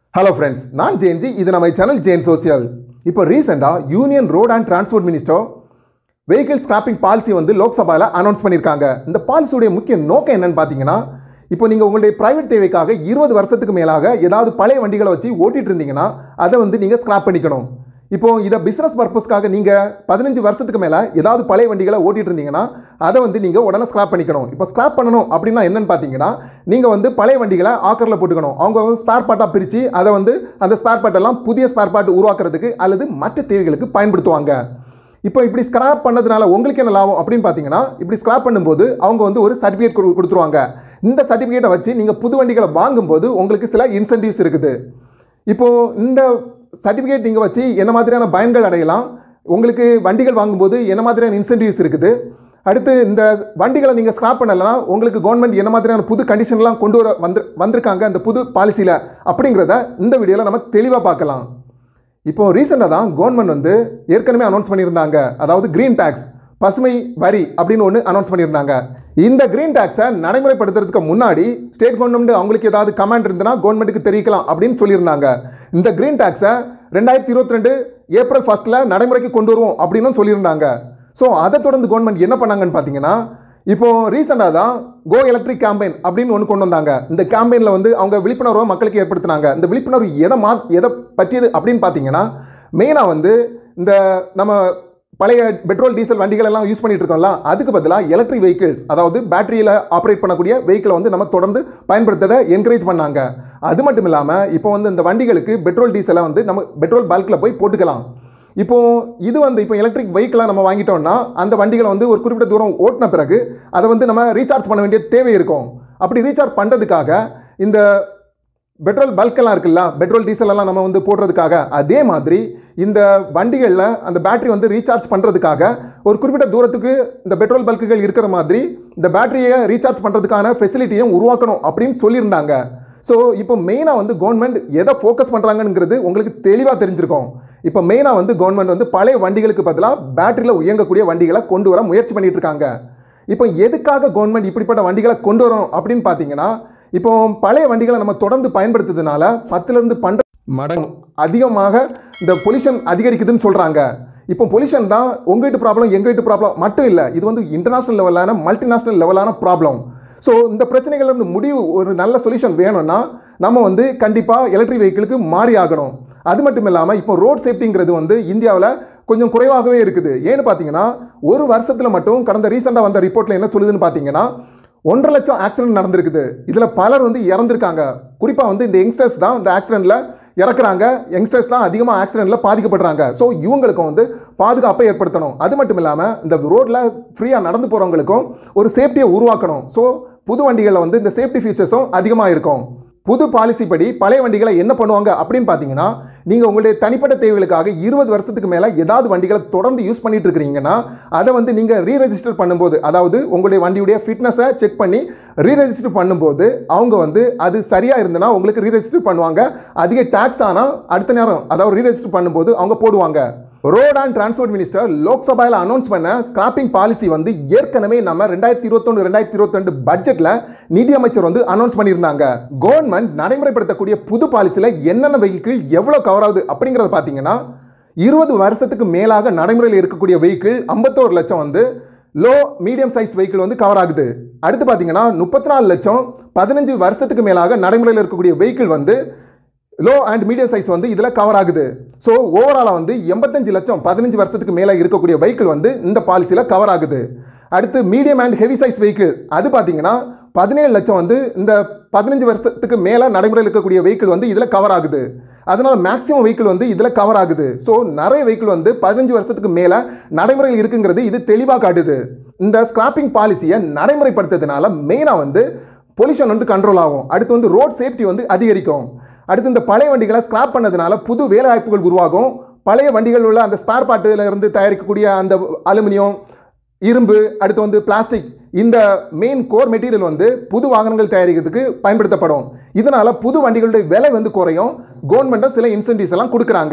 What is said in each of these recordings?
hello friends நான் ஜேன்ஜி இது நம்ம சேனல் ஜேன் சோசியல் இப்போ ரீசெண்டாக union road and transport minister vehicle scrapping policy வந்து லோக்சபாவில் அனௌன்ஸ் பண்ணியிருக்காங்க இந்த பாலிசியுடைய முக்கிய நோக்கம் என்னன்னு பார்த்தீங்கன்னா இப்போ நீங்கள் உங்களுடைய பிரைவேட் தேவைக்காக இருபது வருஷத்துக்கு மேலாக ஏதாவது பழைய வண்டிகளை வச்சு ஓட்டிட்டு இருந்தீங்கன்னா அதை வந்து நீங்கள் ஸ்கிராப் பண்ணிக்கணும் இப்போ இதை பிஸ்னஸ் பர்பஸ்க்காக நீங்கள் பதினஞ்சு வருஷத்துக்கு மேலே ஏதாவது பழைய வண்டிகளை ஓட்டிட்டு இருந்தீங்கன்னா அதை வந்து நீங்கள் உடனே ஸ்கிராப் பண்ணிக்கணும் இப்போ ஸ்கிராப் பண்ணணும் அப்படின்னா என்னன்னு பார்த்தீங்கன்னா நீங்கள் வந்து பழைய வண்டிகளை ஆக்கரில் போட்டுக்கணும் அவங்க வந்து ஸ்பேர் பார்ட்டாக பிரித்து அதை வந்து அந்த ஸ்பேர் பார்ட் எல்லாம் புதிய ஸ்பேர் பார்ட் உருவாக்குறதுக்கு அல்லது மற்ற தேவைகளுக்கு பயன்படுத்துவாங்க இப்போ இப்படி ஸ்கிராப் பண்ணதுனால உங்களுக்கு என்ன லாபம் அப்படின்னு பார்த்தீங்கன்னா இப்படி ஸ்கிராப் பண்ணும்போது அவங்க வந்து ஒரு சர்டிஃபிகேட் கொடுத்துருவாங்க இந்த சர்டிஃபிகேட்டை வச்சு நீங்கள் புது வண்டிகளை வாங்கும்போது உங்களுக்கு சில இன்சென்டிவ்ஸ் இருக்குது இப்போ இந்த சர்டிஃபிகேட் நீங்கள் வச்சு என்ன மாதிரியான பயன்கள் அடையலாம் உங்களுக்கு வண்டிகள் வாங்கும்போது என்ன மாதிரியான இன்சென்டிவ்ஸ் இருக்குது அடுத்து இந்த வண்டிகளை நீங்கள் ஸ்கிராப் பண்ணலைன்னா உங்களுக்கு கவர்மெண்ட் என்ன மாதிரியான புது கண்டிஷன்லாம் கொண்டு வர வந்து வந்திருக்காங்க அந்த புது பாலிசியில் அப்படிங்கிறத இந்த வீடியோவில் நம்ம தெளிவாக பார்க்கலாம் இப்போ ரீசெண்டாக தான் கவர்மெண்ட் வந்து ஏற்கனவே அனௌன்ஸ் பண்ணியிருந்தாங்க அதாவது கிரீன் டேக்ஸ் பசுமை வரி அப்படின்னு ஒன்று அனௌன்ஸ் பண்ணியிருந்தாங்க இந்த கிரீன் டேக்ஸை நடைமுறைப்படுத்துறதுக்கு முன்னாடி ஸ்டேட் கவர்மெண்ட் அவங்களுக்கு ஏதாவது கமாண்ட் இருந்ததுன்னா கவர்மெண்ட்டுக்கு தெரிவிக்கலாம் அப்படின்னு சொல்லியிருந்தாங்க இந்த கிரீன் டேக்ஸை ரெண்டாயிரத்தி இருபத்தி ரெண்டு ஏப்ரல் ஃபர்ஸ்ட்டில் நடைமுறைக்கு கொண்டு வருவோம் அப்படின்னு சொல்லியிருந்தாங்க ஸோ அதை தொடர்ந்து கவர்மெண்ட் என்ன பண்ணாங்கன்னு பார்த்தீங்கன்னா இப்போ ரீசெண்டாக தான் கோ எலக்ட்ரிக் கேம்பெயின் அப்படின்னு ஒன்று கொண்டு வந்தாங்க இந்த கேம்பெயினில் வந்து அவங்க விழிப்புணர்வை மக்களுக்கு ஏற்படுத்தினாங்க இந்த விழிப்புணர்வு எதை மா எதை பற்றியது அப்படின்னு பார்த்தீங்கன்னா மெயினாக வந்து இந்த நம்ம பழைய பெட்ரோல் டீசல் வண்டிகள் எல்லாம் யூஸ் பண்ணிட்டு இருக்கோம்ல அதுக்கு பதிலாக எலக்ட்ரிக் வெஹிக்கிள்ஸ் அதாவது பேட்டரியில் ஆப்ரேட் பண்ணக்கூடிய வெஹிக்கிளை வந்து நம்ம தொடர்ந்து பயன்படுத்ததை என்கரேஜ் பண்ணாங்க அது மட்டும் இல்லாமல் இப்போ வந்து இந்த வண்டிகளுக்கு பெட்ரோல் டீசலை வந்து நம்ம பெட்ரோல் பல்கில் போய் போட்டுக்கலாம் இப்போ இது வந்து இப்போ எலக்ட்ரிக் வெஹிக்கிளாக நம்ம வாங்கிட்டோம்னா அந்த வண்டிகளை வந்து ஒரு குறிப்பிட்ட தூரம் ஓட்டின பிறகு அதை வந்து நம்ம ரீசார்ஜ் பண்ண வேண்டிய தேவை இருக்கும் அப்படி ரீசார்ஜ் பண்ணுறதுக்காக இந்த பெட்ரோல் பல்கெல்லாம் இருக்குல்ல பெட்ரோல் டீசல் எல்லாம் நம்ம வந்து போடுறதுக்காக அதே மாதிரி இந்த வண்டிகளில் அந்த பேட்டரி வந்து ரீசார்ஜ் பண்ணுறதுக்காக ஒரு குறிப்பிட்ட தூரத்துக்கு இந்த பெட்ரோல் பல்க்குகள் இருக்கிற மாதிரி இந்த பேட்டரியை ரீசார்ஜ் பண்ணுறதுக்கான ஃபெசிலிட்டியும் உருவாக்கணும் அப்படின்னு சொல்லியிருந்தாங்க ஸோ இப்போ மெயினாக வந்து கவர்மெண்ட் எதை ஃபோக்கஸ் பண்ணுறாங்கங்கிறது உங்களுக்கு தெளிவாக தெரிஞ்சிருக்கும் இப்போ மெயினாக வந்து கவர்மெண்ட் வந்து பழைய வண்டிகளுக்கு பதிலாக பேட்டரியில் இயங்கக்கூடிய வண்டிகளை கொண்டு வர முயற்சி பண்ணிட்டு இருக்காங்க இப்போ எதுக்காக கவர்மெண்ட் இப்படிப்பட்ட வண்டிகளை கொண்டு வரணும் அப்படின்னு பார்த்தீங்கன்னா இப்போ பழைய வண்டிகளை நம்ம தொடர்ந்து பயன்படுத்துறதுனால பத்துலேருந்து பன்னெண்டு மடங்கு அதிகமாக இந்த பொல்யூஷன் அதிகரிக்குதுன்னு சொல்கிறாங்க இப்போ பொல்யூஷன் தான் உங்கள் வீட்டு ப்ராப்ளம் எங்கள் வீட்டு ப்ராப்ளம் மட்டும் இல்லை இது வந்து இன்டர்நேஷனல் லெவலான மல்டிநேஷனல் லெவலான ப்ராப்ளம் ஸோ இந்த பிரச்சனைகள்லேருந்து முடிவு ஒரு நல்ல சொல்யூஷன் வேணும்னா நம்ம வந்து கண்டிப்பாக எலக்ட்ரிக் வெஹிக்கிளுக்கு மாறி ஆகணும் அது மட்டும் இல்லாமல் இப்போ ரோட் சேஃப்டிங்கிறது வந்து இந்தியாவில் கொஞ்சம் குறைவாகவே இருக்குது ஏன்னு பார்த்தீங்கன்னா ஒரு வருஷத்தில் மட்டும் கடந்த ரீசெண்டாக வந்த ரிப்போர்ட்டில் என்ன சொல்லுதுன்னு பார்த்தீங்கன்னா ஒன்றரை லட்சம் ஆக்சிடென்ட் நடந்திருக்குது இதில் பலர் வந்து இறந்துருக்காங்க குறிப்பாக வந்து இந்த யங்ஸ்டர்ஸ் தான் இந்த ஆக்சிடெண்ட்டில் இறக்குறாங்க யங்ஸ்டர்ஸ் தான் அதிகமாக ஆக்சிடெண்ட்டில் பாதிக்கப்படுறாங்க ஸோ இவங்களுக்கும் வந்து பாதுகாப்பை ஏற்படுத்தணும் அது மட்டும் இல்லாமல் இந்த ரோட்டில் ஃப்ரீயாக நடந்து போகிறவங்களுக்கும் ஒரு சேஃப்டியை உருவாக்கணும் ஸோ புது வண்டிகளில் வந்து இந்த சேஃப்டி ஃபீச்சர்ஸும் அதிகமாக இருக்கும் புது பாலிசி படி பழைய வண்டிகளை என்ன பண்ணுவாங்க அப்படின்னு பார்த்தீங்கன்னா நீங்கள் உங்களுடைய தனிப்பட்ட தேவைகளுக்காக இருபது வருஷத்துக்கு மேலே ஏதாவது வண்டிகளை தொடர்ந்து யூஸ் பண்ணிட்டு இருக்கிறீங்கன்னா அதை வந்து நீங்கள் ரீ ரெஜிஸ்டர் பண்ணும்போது அதாவது உங்களுடைய வண்டியுடைய ஃபிட்னஸை செக் பண்ணி ரீ ரெஜிஸ்டர் பண்ணும்போது அவங்க வந்து அது சரியாக இருந்ததுன்னா உங்களுக்கு ரீ ரெஜிஸ்டர் பண்ணுவாங்க அதிக டேக்ஸ் ஆனால் அடுத்த நேரம் அதாவது ரீ ரெஜிஸ்டர் பண்ணும்போது அவங்க போடுவாங்க ரோட் அண்ட் டிரான்ஸ்போர்ட் மினிஸ்டர் லோக்சபாவில் அனௌன்ஸ் பண்ண ஸ்கிராப்பிங் பாலிசி வந்து ஏற்கனவே நம்ம ரெண்டாயிரத்தி இருபத்தொன்று ரெண்டாயிரத்தி இருபத்தி பட்ஜெட்டில் நிதியமைச்சர் வந்து அனௌன்ஸ் பண்ணியிருந்தாங்க கவர்மெண்ட் நடைமுறைப்படுத்தக்கூடிய புது பாலிசியில் என்னென்ன வெஹிக்கிள் எவ்வளோ கவர் ஆகுது அப்படிங்கிறத பார்த்தீங்கன்னா இருபது வருஷத்துக்கு மேலாக நடைமுறையில் இருக்கக்கூடிய வெஹிக்கிள் ஐம்பத்தோரு லட்சம் வந்து லோ மீடியம் சைஸ் வெஹிக்கிள் வந்து கவர் ஆகுது அடுத்து பார்த்தீங்கன்னா முப்பத்தி நாலு லட்சம் பதினஞ்சு வருஷத்துக்கு மேலாக நடைமுறையில் இருக்கக்கூடிய வெஹிக்கிள் வந்து லோ அண்ட் மீடியம் சைஸ் வந்து இதில் கவர் ஆகுது ஸோ ஓவராலாக வந்து எண்பத்தஞ்சு லட்சம் பதினஞ்சு வருஷத்துக்கு மேலே இருக்கக்கூடிய வெஹிக்கிள் வந்து இந்த பாலிசியில் கவர் ஆகுது அடுத்து medium and heavy size vehicle அது பார்த்தீங்கன்னா பதினேழு லட்சம் வந்து இந்த பதினஞ்சு வருஷத்துக்கு மேலே நடைமுறையில் இருக்கக்கூடிய வெஹிக்கிள் வந்து இதில் கவர் ஆகுது அதனால் மேக்ஸிமம் வெஹிக்கிள் வந்து இதில் கவர் ஆகுது ஸோ நிறைய வெஹிக்கிள் வந்து பதினஞ்சு வருஷத்துக்கு மேலே நடைமுறையில் இருக்குங்கிறது இது தெளிவாக காட்டுது இந்த ஸ்கிராப்பிங் பாலிசியை நடைமுறைப்படுத்துறதுனால மெயினாக வந்து பொல்யூஷன் வந்து கண்ட்ரோல் ஆகும் அடுத்து வந்து ரோட் சேஃப்டி வந்து அதிகரிக்கும் அடுத்து இந்த பழைய வண்டிகளை ஸ்கிராப் பண்ணதுனால புது வேலை வாய்ப்புகள் உருவாகும் பழைய வண்டிகள் உள்ள அந்த ஸ்பேர் பார்ட்டில் இருந்து தயாரிக்கக்கூடிய அந்த அலுமினியம் இரும்பு அடுத்து வந்து பிளாஸ்டிக் இந்த மெயின் கோர் மெட்டீரியல் வந்து புது வாகனங்கள் தயாரிக்கிறதுக்கு பயன்படுத்தப்படும் இதனால் புது வண்டிகளுடைய விலை வந்து குறையும் கவர்மெண்ட்டும் சில இன்சென்டிவ்ஸ் எல்லாம் கொடுக்குறாங்க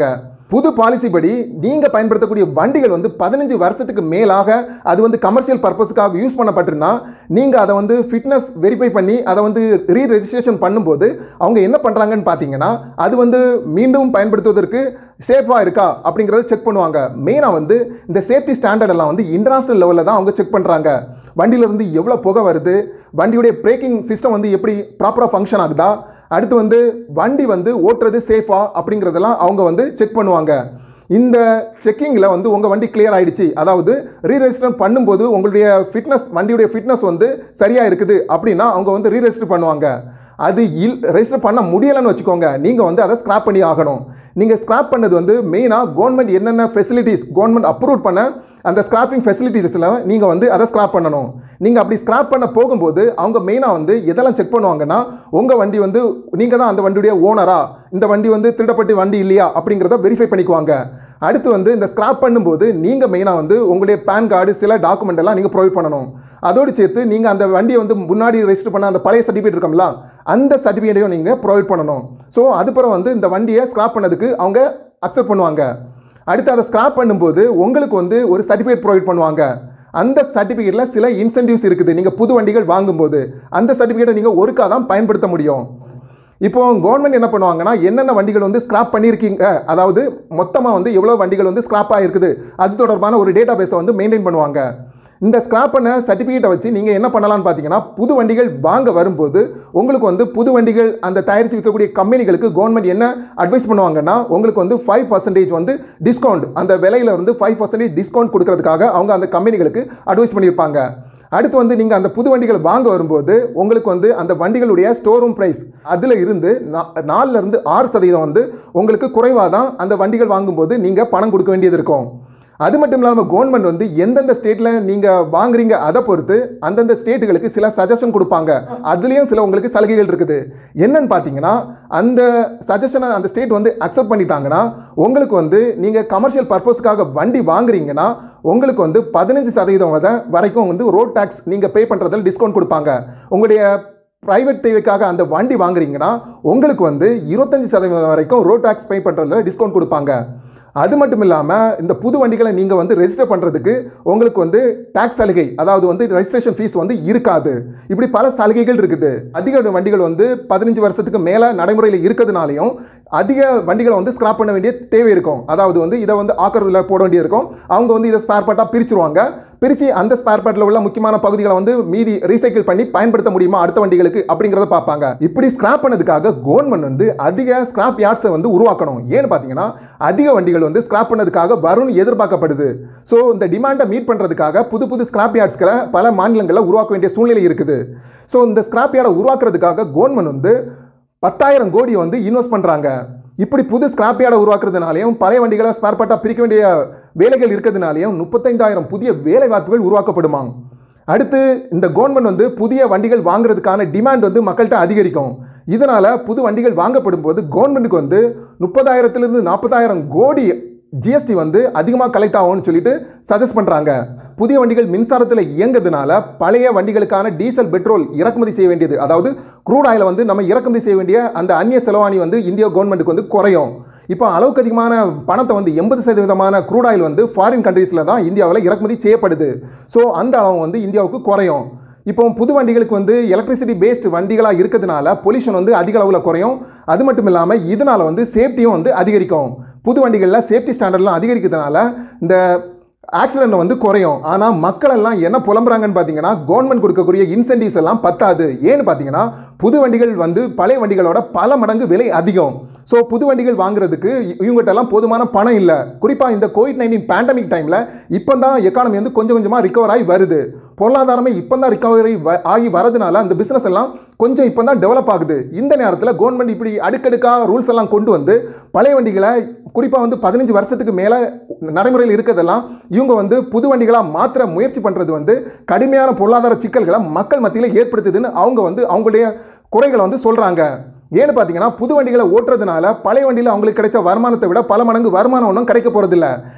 புது பாலிசி படி நீங்கள் பயன்படுத்தக்கூடிய வண்டிகள் வந்து பதினஞ்சு வருஷத்துக்கு மேலாக அது வந்து கமர்ஷியல் பர்பஸுக்காக யூஸ் பண்ணப்பட்டிருந்தா நீங்கள் அதை வந்து ஃபிட்னஸ் வெரிஃபை பண்ணி அதை வந்து ரீ ரெஜிஸ்ட்ரேஷன் பண்ணும்போது அவங்க என்ன பண்ணுறாங்கன்னு பார்த்தீங்கன்னா அது வந்து மீண்டும் பயன்படுத்துவதற்கு சேஃபாக இருக்கா அப்படிங்கிறத செக் பண்ணுவாங்க மெயினாக வந்து இந்த சேஃப்டி ஸ்டாண்டர்ட் எல்லாம் வந்து இன்டர்நேஷனல் லெவலில் தான் அவங்க செக் பண்ணுறாங்க வண்டியிலேருந்து எவ்வளோ புகை வருது வண்டியுடைய பிரேக்கிங் சிஸ்டம் வந்து எப்படி ப்ராப்பராக ஃபங்க்ஷன் ஆகுதா அடுத்து வந்து வண்டி வந்து ஓட்டுறது சேஃபா அப்படிங்கிறதெல்லாம் அவங்க வந்து செக் பண்ணுவாங்க இந்த செக்கிங்கில் வந்து உங்கள் வண்டி கிளியர் ஆயிடுச்சு அதாவது ரீரெஜிஸ்டர் பண்ணும்போது உங்களுடைய ஃபிட்னஸ் வண்டியுடைய ஃபிட்னஸ் வந்து சரியாக இருக்குது அப்படின்னா அவங்க வந்து ரீரெஜிஸ்டர் பண்ணுவாங்க அது இல் ரெஜிஸ்டர் பண்ண முடியலைன்னு வச்சுக்கோங்க நீங்கள் வந்து அதை ஸ்கிராப் பண்ணி ஆகணும் நீங்கள் ஸ்கிராப் பண்ணது வந்து மெயினாக கவர்மெண்ட் என்னென்ன ஃபெசிலிட்டிஸ் கவர்மெண்ட் அப்ரூவ் பண்ண அந்த ஸ்கிராப்பிங் ஃபெசிலிட்டிஸில் நீங்கள் வந்து அதை ஸ்கிராப் பண்ணணும் நீங்கள் அப்படி ஸ்கிராப் பண்ண போகும்போது அவங்க மெயினாக வந்து எதெல்லாம் செக் பண்ணுவாங்கன்னா உங்கள் வண்டி வந்து நீங்கள் தான் அந்த வண்டியுடைய ஓனரா இந்த வண்டி வந்து திருடப்பட்டு வண்டி இல்லையா அப்படிங்கிறத வெரிஃபை பண்ணிக்குவாங்க அடுத்து வந்து இந்த ஸ்கிராப் பண்ணும்போது நீங்கள் மெயினாக வந்து உங்களுடைய பேன் கார்டு சில டாக்குமெண்ட் எல்லாம் நீங்கள் ப்ரொவைட் பண்ணணும் அதோடு சேர்த்து நீங்கள் அந்த வண்டியை வந்து முன்னாடி ரெஜிஸ்டர் பண்ண அந்த பழைய சர்டிஃபிகேட் இருக்கும்ல அந்த சர்டிஃபிகேட்டையும் நீங்கள் ப்ரொவைட் பண்ணணும் ஸோ அதுக்கப்புறம் வந்து இந்த வண்டியை ஸ்கிராப் பண்ணதுக்கு அவங்க அக்செப்ட் பண்ணுவாங்க அடுத்து அதை ஸ்கிராப் பண்ணும்போது உங்களுக்கு வந்து ஒரு சர்டிஃபிகேட் ப்ரொவைட் பண்ணுவாங்க அந்த சர்டிஃபிகேட்டில் சில இன்சென்டிவ்ஸ் இருக்குது நீங்கள் புது வண்டிகள் வாங்கும்போது அந்த சர்டிஃபிகேட்டை நீங்கள் ஒருக்கா தான் பயன்படுத்த முடியும் இப்போ கவர்மெண்ட் என்ன பண்ணுவாங்கன்னா என்னென்ன வண்டிகள் வந்து ஸ்கிராப் பண்ணியிருக்கீங்க அதாவது மொத்தமாக வந்து எவ்வளோ வண்டிகள் வந்து ஸ்கிராப் ஆகிருக்குது அது தொடர்பான ஒரு டேட்டா பேஸை வந்து மெயின்டைன் பண்ணுவாங்க இந்த ஸ்கிராப் பண்ண சர்டிஃபிகேட்டை வச்சு நீங்கள் என்ன பண்ணலாம்னு பார்த்தீங்கன்னா புது வண்டிகள் வாங்க வரும்போது உங்களுக்கு வந்து புது வண்டிகள் அந்த தயாரித்து விற்கக்கூடிய கம்பெனிகளுக்கு கவர்மெண்ட் என்ன அட்வைஸ் பண்ணுவாங்கன்னா உங்களுக்கு வந்து ஃபைவ் பர்சன்டேஜ் வந்து டிஸ்கவுண்ட் அந்த விலையில வந்து ஃபைவ் பர்சன்டேஜ் டிஸ்கவுண்ட் கொடுக்கறதுக்காக அவங்க அந்த கம்பெனிகளுக்கு அட்வைஸ் பண்ணியிருப்பாங்க அடுத்து வந்து நீங்கள் அந்த புது வண்டிகளை வாங்க வரும்போது உங்களுக்கு வந்து அந்த வண்டிகளுடைய ஸ்டோர் ரூம் ப்ரைஸ் அதில் இருந்து நா- நாலுல இருந்து ஆறு சதவீதம் வந்து உங்களுக்கு குறைவாக தான் அந்த வண்டிகள் வாங்கும்போது நீங்கள் பணம் கொடுக்க வேண்டியது இருக்கும் அது மட்டும் இல்லாமல் கவர்மெண்ட் வந்து எந்தெந்த ஸ்டேட்டில் நீங்கள் வாங்குறீங்க அதை பொறுத்து அந்தந்த ஸ்டேட்டுகளுக்கு சில சஜஷன் கொடுப்பாங்க அதுலேயும் சில உங்களுக்கு சலுகைகள் இருக்குது என்னன்னு பார்த்தீங்கன்னா அந்த சஜஷனை அந்த ஸ்டேட் வந்து அக்செப்ட் பண்ணிட்டாங்கன்னா உங்களுக்கு வந்து நீங்கள் கமர்ஷியல் பர்பஸ்க்காக வண்டி வாங்குறீங்கன்னா உங்களுக்கு வந்து பதினஞ்சு சதவீதம் வரை வரைக்கும் வந்து ரோட் டேக்ஸ் நீங்கள் பே பண்ணுறதில் டிஸ்கவுண்ட் கொடுப்பாங்க உங்களுடைய பிரைவேட் தேவைக்காக அந்த வண்டி வாங்குறீங்கன்னா உங்களுக்கு வந்து இருபத்தஞ்சு சதவீதம் வரைக்கும் ரோட் டேக்ஸ் பே பண்ணுறதுல டிஸ்கவுண்ட் கொடுப்பாங்க அது மட்டும் இல்லாமல் இந்த புது வண்டிகளை நீங்கள் வந்து ரெஜிஸ்டர் பண்ணுறதுக்கு உங்களுக்கு வந்து டாக்ஸ் சலுகை அதாவது வந்து ரெஜிஸ்ட்ரேஷன் ஃபீஸ் வந்து இருக்காது இப்படி பல சலுகைகள் இருக்குது அதிக வண்டிகள் வந்து பதினஞ்சு வருஷத்துக்கு மேலே நடைமுறையில் இருக்கிறதுனாலையும் அதிக வண்டிகளை வந்து ஸ்கிராப் பண்ண வேண்டிய தேவை இருக்கும் அதாவது வந்து இதை வந்து ஆக்கரில் போட வேண்டியிருக்கும் அவங்க வந்து இதை ஸ்பேர் பார்ட்டாக பிரிச்சுருவாங்க பிரித்து அந்த ஸ்பேர் பார்ட்டில் உள்ள முக்கியமான பகுதிகளை வந்து மீதி ரீசைக்கிள் பண்ணி பயன்படுத்த முடியுமா அடுத்த வண்டிகளுக்கு அப்படிங்கிறத பார்ப்பாங்க இப்படி ஸ்கிராப் பண்ணதுக்காக கவர்மெண்ட் வந்து அதிக ஸ்கிராப் யார்ட்ஸை வந்து உருவாக்கணும் ஏன்னு பார்த்தீங்கன்னா அதிக வண்டிகள் வந்து ஸ்கிராப் பண்ணதுக்காக வரும்னு எதிர்பார்க்கப்படுது ஸோ இந்த டிமாண்டை மீட் பண்ணுறதுக்காக புது புது ஸ்கிராப் யார்ட்ஸ்களை பல மாநிலங்களில் உருவாக்க வேண்டிய சூழ்நிலை இருக்குது ஸோ இந்த ஸ்கிராப் யார்டை உருவாக்குறதுக்காக கவர்மெண்ட் வந்து பத்தாயிரம் கோடி வந்து இன்வெஸ்ட் பண்ணுறாங்க இப்படி புது ஸ்கிராப் யார்டை உருவாக்குறதுனாலையும் பழைய வண்டிகளை ஸ்பேர் பார்ட்டாக பிரிக்க வேண்டிய வேலைகள் இருக்கிறதுனாலையும் முப்பத்தைந்தாயிரம் புதிய வேலை வாய்ப்புகள் உருவாக்கப்படுமா அடுத்து இந்த கவர்மெண்ட் வந்து புதிய வண்டிகள் வாங்குறதுக்கான டிமாண்ட் வந்து மக்கள்கிட்ட அதிகரிக்கும் இதனால் புது வண்டிகள் வாங்கப்படும் போது கவர்மெண்ட்டுக்கு வந்து முப்பதாயிரத்துலேருந்து நாற்பதாயிரம் கோடி ஜிஎஸ்டி வந்து அதிகமாக கலெக்ட் ஆகும்னு சொல்லிட்டு சஜஸ்ட் பண்ணுறாங்க புதிய வண்டிகள் மின்சாரத்தில் இயங்குறதுனால பழைய வண்டிகளுக்கான டீசல் பெட்ரோல் இறக்குமதி செய்ய வேண்டியது அதாவது க்ரூட் ஆயிலை வந்து நம்ம இறக்குமதி செய்ய வேண்டிய அந்த அந்நிய செலவாணி வந்து இந்திய கவர்மெண்ட்டுக்கு வந்து குறையும் இப்போ அளவுக்கு அதிகமான பணத்தை வந்து எண்பது சதவீதமான க்ரூட் ஆயில் வந்து ஃபாரின் கண்ட்ரீஸில் தான் இந்தியாவில் இறக்குமதி செய்யப்படுது ஸோ அந்த அளவு வந்து இந்தியாவுக்கு குறையும் இப்போ புது வண்டிகளுக்கு வந்து எலக்ட்ரிசிட்டி பேஸ்டு வண்டிகளாக இருக்கிறதுனால பொல்யூஷன் வந்து அதிக அளவில் குறையும் அது மட்டும் இல்லாமல் இதனால் வந்து சேஃப்டியும் வந்து அதிகரிக்கும் புது வண்டிகளில் சேஃப்டி ஸ்டாண்டர்ட்லாம் அதிகரிக்கிறதுனால இந்த ஆக்சிடென்ட் வந்து குறையும் ஆனால் மக்கள் எல்லாம் என்ன புலம்புறாங்கன்னு பார்த்தீங்கன்னா கவர்மெண்ட் கொடுக்கக்கூடிய இன்சென்டிவ்ஸ் எல்லாம் பத்தாது ஏன்னு பார்த்தீங்கன்னா புது வண்டிகள் வந்து பழைய வண்டிகளோட பல மடங்கு விலை அதிகம் ஸோ புது வண்டிகள் வாங்குறதுக்கு இவங்ககிட்ட எல்லாம் போதுமான பணம் இல்லை குறிப்பாக இந்த கோவிட் நைன்டீன் பேண்டமிக் டைமில் இப்போ தான் எக்கானமி வந்து கொஞ்சம் கொஞ்சமாக ரிகவர் ஆகி வருது பொருளாதாரமே இப்போ தான் ரிகவரி ஆகி வரதுனால அந்த பிஸ்னஸ் எல்லாம் கொஞ்சம் இப்போ தான் டெவலப் ஆகுது இந்த நேரத்தில் கவர்மெண்ட் இப்படி அடுக்கடுக்காக ரூல்ஸ் எல்லாம் கொண்டு வந்து பழைய வண்டிகளை குறிப்பாக வந்து பதினஞ்சு வருஷத்துக்கு மேலே நடைமுறையில் இருக்கிறதெல்லாம் இவங்க வந்து புது வண்டிகளாக மாற்ற முயற்சி பண்ணுறது வந்து கடுமையான பொருளாதார சிக்கல்களை மக்கள் மத்தியில் ஏற்படுத்துதுன்னு அவங்க வந்து அவங்களுடைய குறைகளை வந்து சொல்கிறாங்க ஏன்னு பார்த்தீங்கன்னா புது வண்டிகளை ஓட்டுறதுனால பழைய வண்டியில் அவங்களுக்கு கிடைச்ச வருமானத்தை விட பல மடங்கு வருமானம் ஒன்றும் கிடைக்க போகிறதில்ல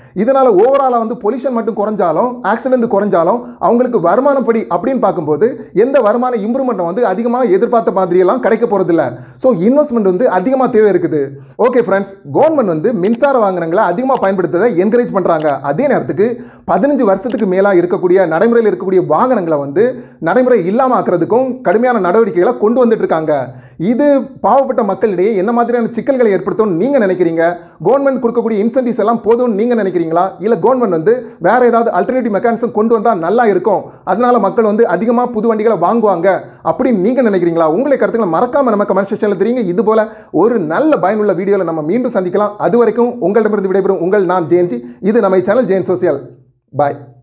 இதனால ஓவராலாக வந்து பொல்யூஷன் மட்டும் குறைஞ்சாலும் ஆக்சிடென்ட் குறைஞ்சாலும் அவங்களுக்கு வருமானப்படி அப்படின்னு பார்க்கும்போது எந்த வருமான இம்ப்ரூவ்மெண்ட் வந்து அதிகமாக எதிர்பார்த்த மாதிரியெல்லாம் கிடைக்க போகிறதில்ல ஸோ இன்வெஸ்ட்மெண்ட் வந்து அதிகமாக தேவை இருக்குது ஓகே ஃப்ரெண்ட்ஸ் கவர்மெண்ட் வந்து மின்சார வாகனங்களை அதிகமாக பயன்படுத்துறதை என்கரேஜ் பண்ணுறாங்க அதே நேரத்துக்கு பதினஞ்சு வருஷத்துக்கு மேலாக இருக்கக்கூடிய நடைமுறையில் இருக்கக்கூடிய வாகனங்களை வந்து நடைமுறை இல்லாமல் ஆக்குறதுக்கும் கடுமையான நடவடிக்கைகளை கொண்டு வந்துட்டு இருக்காங்க இது பாவப்பட்ட மக்களிடையே என்ன மாதிரியான சிக்கல்களை ஏற்படுத்தும் நீங்கள் நினைக்கிறீங்க கவர்மெண்ட் கொடுக்கக்கூடிய இன்சென்டிவ்ஸ் எல்லாம் போதும்னு நீங்கள் நினைக்கிறீங்களா இல்லை கவர்மெண்ட் வந்து வேற ஏதாவது அல்டர்னேட்டிவ் மெக்கானிசம் கொண்டு வந்தால் நல்லா இருக்கும் அதனால மக்கள் வந்து அதிகமாக புது வண்டிகளை வாங்குவாங்க அப்படின்னு நீங்கள் நினைக்கிறீங்களா உங்களை கருத்துக்களை மறக்காம நம்ம கமெண்ட் செக்ஷனில் தெரியுங்க இது போல ஒரு நல்ல பயனுள்ள வீடியோவில் நம்ம மீண்டும் சந்திக்கலாம் அது வரைக்கும் உங்களிடமிருந்து விடைபெறும் உங்கள் நான் ஜெயன்ஜி இது நம்ம சேனல் ஜெயன் சோசியல் பாய்